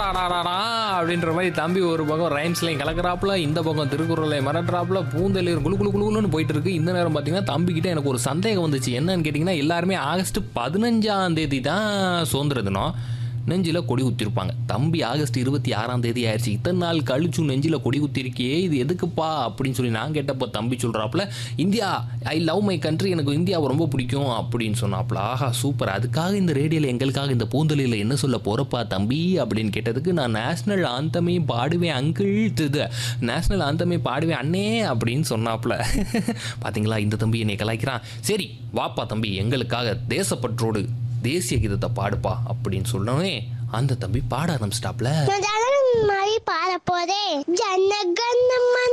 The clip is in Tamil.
அடாடாடாடாடா அப்படின்ற மாதிரி தம்பி ஒரு பக்கம் ரைம்ஸ்லையும் கலக்குறாப்புல இந்த பக்கம் திருக்குறளை மிரட்டுறாப்புல பூந்தெளிர் குளு குளு குளுன்னு போயிட்டு இருக்கு இந்த நேரம் பார்த்தீங்கன்னா தம்பிக்கிட்ட எனக்கு ஒரு சந்தேகம் வந்துச்சு என்னன்னு கேட்டிங்கன்னா எல்லாருமே ஆகஸ்ட் பதினஞ்சாம் தேதி தான் சுதந்திர தினம் நெஞ்சில் கொடி குத்திருப்பாங்க தம்பி ஆகஸ்ட் இருபத்தி ஆறாம் தேதி ஆயிடுச்சு இத்தனை நாள் கழிச்சும் நெஞ்சில் கொடி குத்திருக்கியே இது எதுக்குப்பா அப்படின்னு சொல்லி நான் கேட்டப்போ தம்பி சொல்கிறாப்புல India I love my country எனக்கு இந்தியாவை ரொம்ப பிடிக்கும் அப்படின்னு சொன்னாப்புல ஆஹா சூப்பர் அதுக்காக இந்த ரேடியோவில் எங்களுக்காக இந்த பூந்தொழியில் என்ன சொல்ல போகிறப்பா தம்பி அப்படின்னு கேட்டதுக்கு நான் நேஷ்னல் ஆந்தமே பாடுவேன் அங்கிள் இது நேஷ்னல் ஆந்தமே பாடுவேன் அண்ணே அப்படின்னு சொன்னாப்புல பாத்தீங்களா இந்த தம்பி என்னை கலாய்க்கிறான் சரி வாப்பா தம்பி எங்களுக்காக தேசப்பற்றோடு தேசிய கீதத்தை பாடுப்பா அப்படின்னு சொன்னோடனே அந்த தம்பி பாட ஆரம்பிச்சிட்டாப்ல நான் ஜனகன் மாதிரி பாட போதே ஜனகன் நம்ம